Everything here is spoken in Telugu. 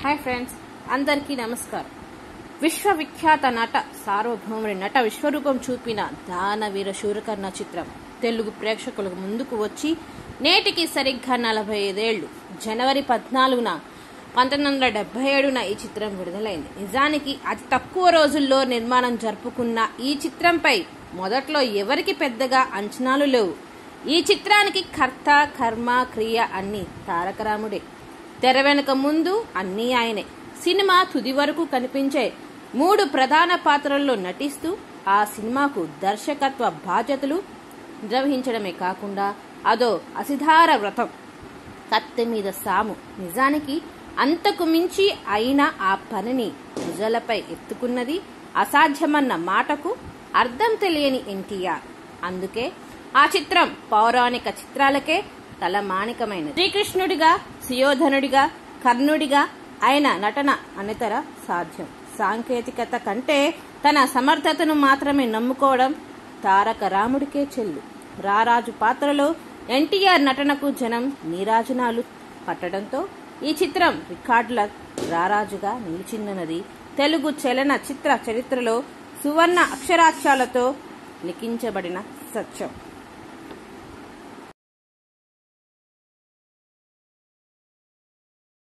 హాయ్ ఫ్రెండ్స్ అందరికీ నమస్కారం విశ్వవిఖ్యాత నట సార్వభౌముడి నట విశ్వరూపం చూపిన దానవీర శూరకర్ణ చిత్రం తెలుగు ప్రేక్షకులకు ముందుకు వచ్చి నేటికి సరిగ్గా నలభై ఐదేళ్లు జనవరి పద్నాలుగున పంతొమ్మిది వందల డెబ్బై ఏడున ఈ చిత్రం విడుదలైంది నిజానికి అతి తక్కువ రోజుల్లో నిర్మాణం జరుపుకున్న ఈ చిత్రంపై మొదట్లో ఎవరికి పెద్దగా అంచనాలు లేవు ఈ చిత్రానికి కర్త కర్మ క్రియ అన్ని తారకరాముడే తెర వెనుక ముందు అన్నీ ఆయనే సినిమా తుది వరకు కనిపించే మూడు ప్రధాన పాత్రల్లో నటిస్తూ ఆ సినిమాకు దర్శకత్వ బాధ్యతలు నిర్వహించడమే కాకుండా అదో అసిధార వ్రతం కత్తె మీద సాము నిజానికి అంతకు మించి అయినా ఆ పనిని భుజలపై ఎత్తుకున్నది అసాధ్యమన్న మాటకు అర్థం తెలియని ఎన్టీఆర్ అందుకే ఆ చిత్రం పౌరాణిక చిత్రాలకే తలమానికమైనది శ్రీకృష్ణుడిగా సుయోధనుడిగా కర్ణుడిగా ఆయన నటన అనితర సాధ్యం సాంకేతికత కంటే తన సమర్థతను మాత్రమే నమ్ముకోవడం తారక రాముడికే చెల్లు రారాజు పాత్రలో ఎన్టీఆర్ నటనకు జనం నీరాజనాలు పట్టడంతో ఈ చిత్రం రికార్డుల రారాజుగా నిలిచిందన్నది తెలుగు చలన చిత్ర చరిత్రలో సువర్ణ అక్షరాక్షరాలతో లిఖించబడిన సత్యం